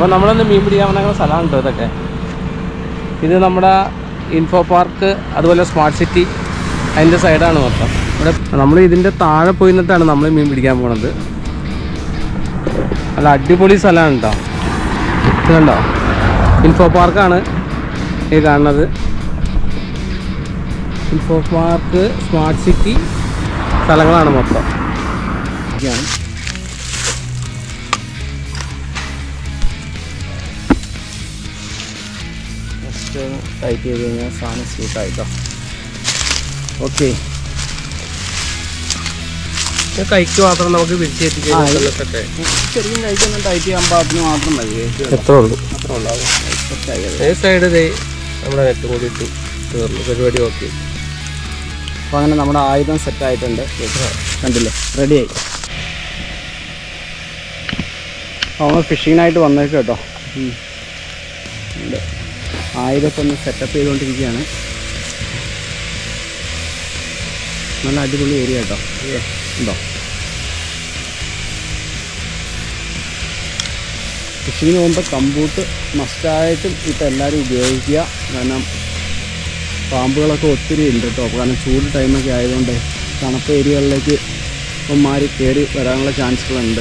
അപ്പോൾ നമ്മളൊന്ന് മീൻ പിടിക്കാൻ പറ്റുന്ന സ്ഥലമാണ് കേട്ടോ ഇതൊക്കെ ഇത് നമ്മുടെ ഇൻഫോ പാർക്ക് അതുപോലെ സ്മാർട്ട് സിറ്റി അതിൻ്റെ സൈഡാണ് മൊത്തം ഇവിടെ നമ്മൾ ഇതിൻ്റെ താഴെ പോയി നിന്നിട്ടാണ് നമ്മൾ മീൻ പിടിക്കാൻ പോണത് നല്ല അടിപൊളി സ്ഥലമാണ് കേട്ടോ ഇത് കണ്ടോ ഇൻഫോ പാർക്കാണ് ഈ കാണുന്നത് ഇൻഫോ പാർക്ക് സ്മാർട്ട് സിറ്റി സ്ഥലങ്ങളാണ് മൊത്തം ഇതൊക്കെയാണ് ജസ്റ്റ് ടൈറ്റ് ചെയ്ത് കഴിഞ്ഞാൽ സാധനം സ്യൂട്ടായിട്ടോ ഓക്കെ കൈക്ക് മാത്രം നമുക്ക് പിടിച്ചേറ്റിച്ച് ആ, ഇത് ശരിക്കും കഴിക്കുന്ന ടൈറ്റ് ചെയ്യാൻ പാകത്തിന് മാത്രം മതി എത്ര ഉള്ളൂ അത്ര ഉണ്ടാവും ഏ സൈഡ് ദേ നമ്മുടെ നെറ്റ് കൂടി ഇട്ടു തീർന്നു പരിപാടി ഓക്കെ അപ്പോൾ അങ്ങനെ നമ്മുടെ ആയുധം സെറ്റ് ആയിട്ടുണ്ട് കണ്ടില്ലേ റെഡിയായി അപ്പോൾ നമ്മൾ ഫിഷിങ്ങിനായിട്ട് വന്നേക്ക് കേട്ടോ ഉണ്ട്. ആയുധമൊക്കെ ഒന്ന് സെറ്റപ്പ് ചെയ്തുകൊണ്ടിരിക്കുകയാണ് നല്ല അടിപൊളി ഏരിയ കേട്ടോ ഏ, ഉണ്ടോ ഫിഷിങ്ങിന് പോകുമ്പോൾ കമ്പൂട്ട് മസ്റ്റായിട്ടും ഇപ്പം എല്ലാവരും ഉപയോഗിക്കുക കാരണം പാമ്പുകളൊക്കെ ഒത്തിരി ഉണ്ട് കേട്ടോ കാരണം ചൂട് ടൈമൊക്കെ ആയതുകൊണ്ട് തണുപ്പ് ഏരിയകളിലേക്ക് ഇവന്മാർ കയറി വരാനുള്ള ചാൻസുകളുണ്ട്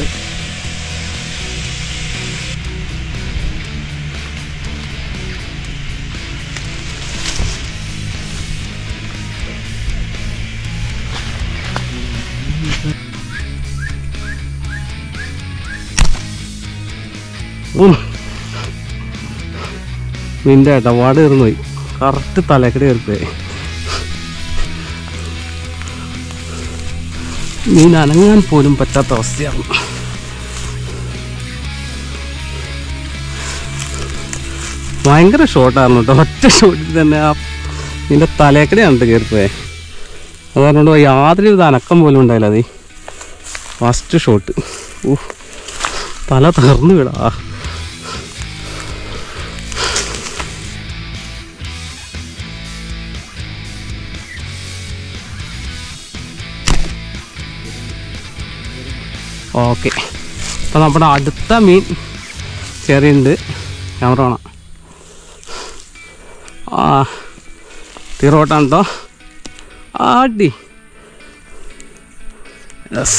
നിന്റെ ഇടപാട് തീർന്നു പോയി കറക്റ്റ് തലക്കടി കയറിപ്പോയി മീൻ അനങ്ങാൻ പോലും പറ്റാത്ത അവസ്ഥയാണ് ഭയങ്കര ഷോട്ടായിരുന്നു കേട്ടോ ഒറ്റ ഷോട്ടിൽ തന്നെ ആ നിന്റെ തലക്കടിയാണ് കയറിപ്പോയെ അതുകൊണ്ട് യാതൊരു വിധ അനക്കം പോലും ഉണ്ടായില്ല അത് ഫസ്റ്റ് ഷോട്ട് ഊ തല തകർന്നു വിടാ ഓക്കെ അപ്പോൾ നമ്മുടെ അടുത്ത മീൻ ചെറിയുണ്ട് ക്യാമറ വേണം ആ തീറോട്ടാണ് കേട്ടോ ആടി യെസ്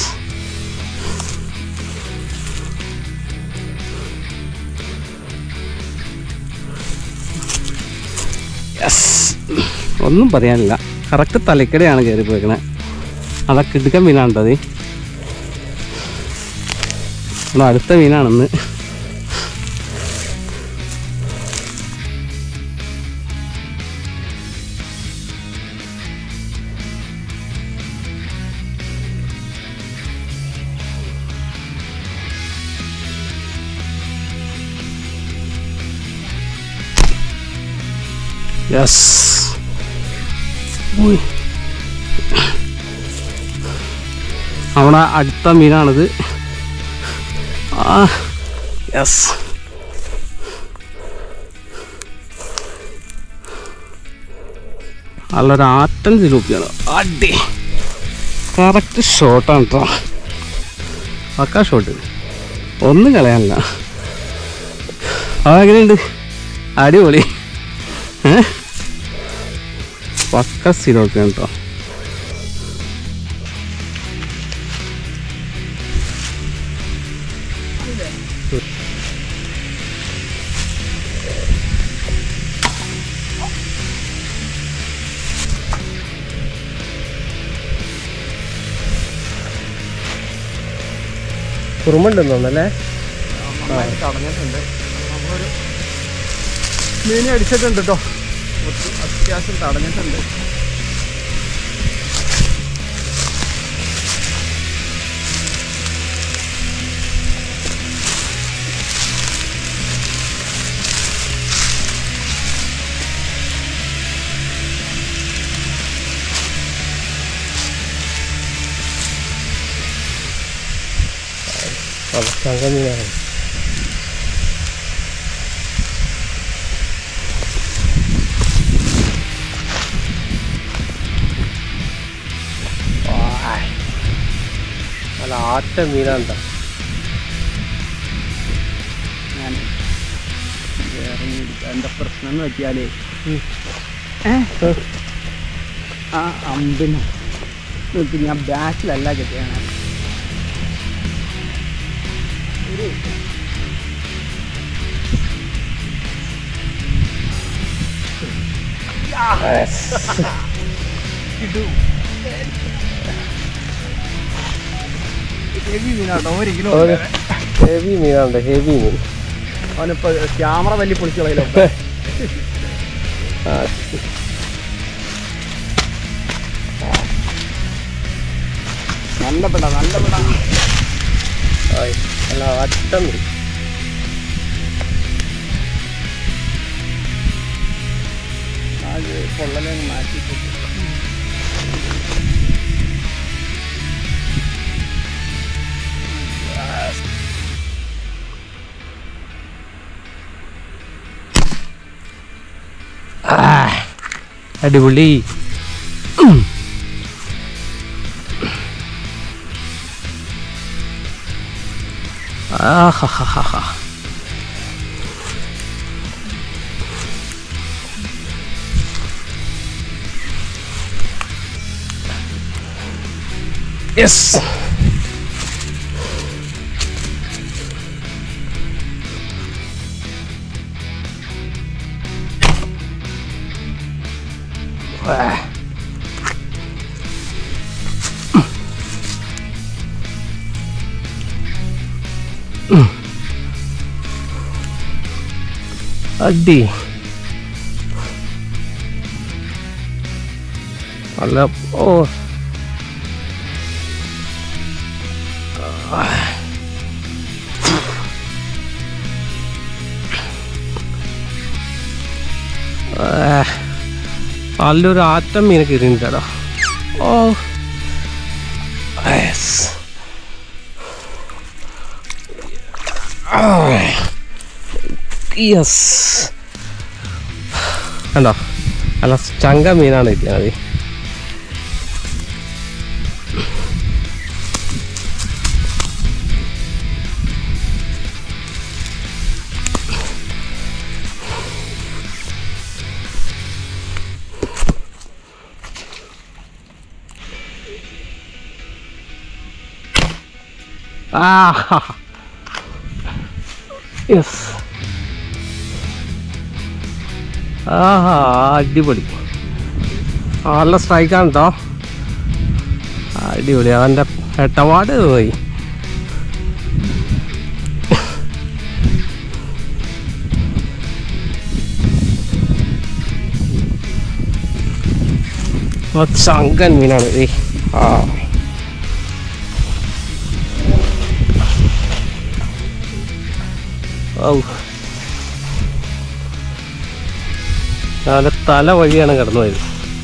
യെസ് ഒന്നും പറയാനില്ല കറക്റ്റ് തലക്കടയാണ് കയറി പോയിക്കണേ അതൊക്കെ എടുക്കാൻ മീനാണ് കേട്ടോ അത് നമ്മുടെ അടുത്ത മീനാണെന്ന് യെസ് നമ്മുടെ അടുത്ത മീനാണിത് ആ യെസ് നല്ലൊരു ആറ്റൻ സിലൂപ്പിയാണ് അടി കറക്റ്റ് ഷോട്ടാണ് കേട്ടോ പക്ക ഷോട്ട് ഒന്നും കളയാനില്ല അതെങ്ങനെയുണ്ട് അടിപൊളി ഏ പക്ക സിലോപ്പിയാണ് കേട്ടോ കുറുമുണ്ടെന്ന് തോന്നല്ലേ തടഞ്ഞിട്ടുണ്ട് നമ്മളൊരു മീനെ അടിച്ചിട്ടുണ്ട് കേട്ടോ അത്യാവശ്യം തടഞ്ഞിട്ടുണ്ട് മീനാണ് നല്ല ആറ്റ മീനാണ് ട്ടോ. ഞാൻ എന്താ പ്രശ്നം എന്ന് വെച്ചാല് ഏ? ആ അമ്പിന് നോക്ക് ഞാൻ ബാക്കിലല്ല കെട്ടിയാണ് ഹെവി മീനാട്ടോ ഒരു കിലോ ഹെവി മീനാണ് ഹെവി മീൻ അവനിപ്പോ ക്യാമറ വലിയ പൊളിച്ചു കളയിലോ നല്ല പെട നല്ല പെട അല്ല അറ്റം മീൻ അത് പൊള്ളലെ മാറ്റി അടിപൊളി ആഹാഹാഹാ. Yes. Ah. അടി അല്ല ഓ ആ. നല്ലൊരു ആറ്റം മീനെ കയറിയിട്ടാടാ ഓ യെസ് യെസ് കണ്ടോ നല്ല ചങ്ക മീനാണ് കിട്ടിയത് ആ യെസ് ആഹാ അടിപൊളി നല്ല സ്ട്രൈക്കാണ് കേട്ടോ അടിപൊളി അവൻ്റെ എട്ടവാട് പോയി ഓ, ചങ്കൻ മീനാണ് ഏ ആ ഔ അവൻ്റെ തല വഴിയാണ് കിടന്നു പോയത്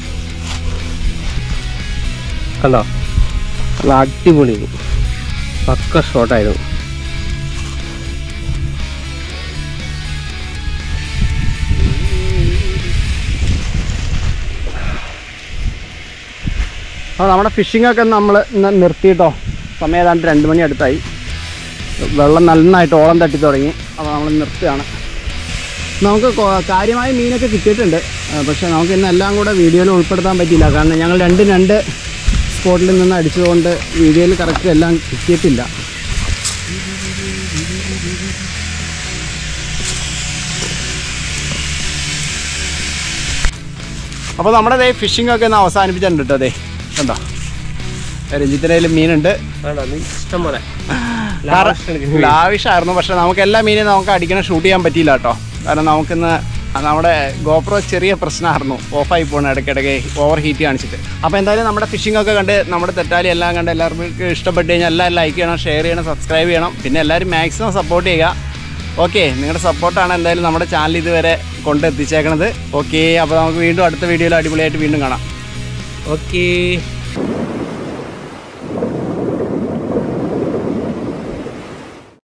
കണ്ടോ നല്ല അടിപൊളി പക്ക ഷോട്ടായിരുന്നു അപ്പോൾ നമ്മുടെ ഫിഷിംഗ് ഒക്കെ നമ്മൾ ഇന്ന് നിർത്തിയിട്ടോ സമയം ഏതാണ്ട് രണ്ട് മണി അടുത്തായി വെള്ളം നന്നായിട്ട് ഓളം തട്ടി തുടങ്ങി അപ്പോൾ നമ്മൾ നിർത്തുകയാണ് നമുക്ക് കൊ- കാര്യമായ മീനൊക്കെ കിട്ടിയിട്ടുണ്ട് ആ, പക്ഷേ നമുക്ക് ഇന്ന് എല്ലാം കൂടെ വീഡിയോയിൽ ഉൾപ്പെടുത്താൻ പറ്റിയില്ല കാരണം ഞങ്ങൾ രണ്ട് രണ്ട് സ്പോട്ടിൽ നിന്ന് അടിച്ചതുകൊണ്ട് വീഡിയോയിൽ കറക്റ്റ് എല്ലാം കിട്ടിയിട്ടില്ല അപ്പോൾ നമ്മുടെ ദേ ഫിഷിംഗ് ഒക്കെ ഒന്ന് അവസാനിപ്പിച്ചിട്ടുണ്ട് കേട്ടോ അതെ കണ്ടോ രഞ്ജിത്തിനയിൽ മീനുണ്ട് ഇഷ്ടം പോലെ ലാവിഷായിരുന്നു പക്ഷെ നമുക്ക് എല്ലാ മീനും നമുക്ക് അടിക്കണം ഷൂട്ട് ചെയ്യാൻ പറ്റിയില്ല കേട്ടോ കാരണം നമുക്കിന്ന് നമ്മുടെ ഗോപ്രോ ചെറിയ പ്രശ്നമായിരുന്നു ഓഫായി പോകണം ഇടയ്ക്കിടയ്ക്ക് ഓവർ ഹീറ്റ് കാണിച്ചിട്ട് അപ്പോൾ എന്തായാലും നമ്മുടെ ഫിഷിംഗ് ഒക്കെ കണ്ട് നമ്മുടെ തെറ്റാലി എല്ലാം കണ്ട് എല്ലാവർക്കും ഇഷ്ടപ്പെട്ട് കഴിഞ്ഞാൽ എല്ലാവരും ലൈക്ക് ചെയ്യണം ഷെയർ ചെയ്യണം സബ്സ്ക്രൈബ് ചെയ്യണം പിന്നെ എല്ലാവരും മാക്സിമം സപ്പോർട്ട് ചെയ്യുക ഓക്കെ നിങ്ങളുടെ സപ്പോർട്ടാണ് എന്തായാലും നമ്മുടെ ചാനൽ ഇതുവരെ കൊണ്ടെത്തിച്ചേക്കണത് ഓക്കെ അപ്പോൾ നമുക്ക് വീണ്ടും അടുത്ത വീഡിയോയിൽ അടിപൊളിയായിട്ട് വീണ്ടും കാണാം ഓക്കേ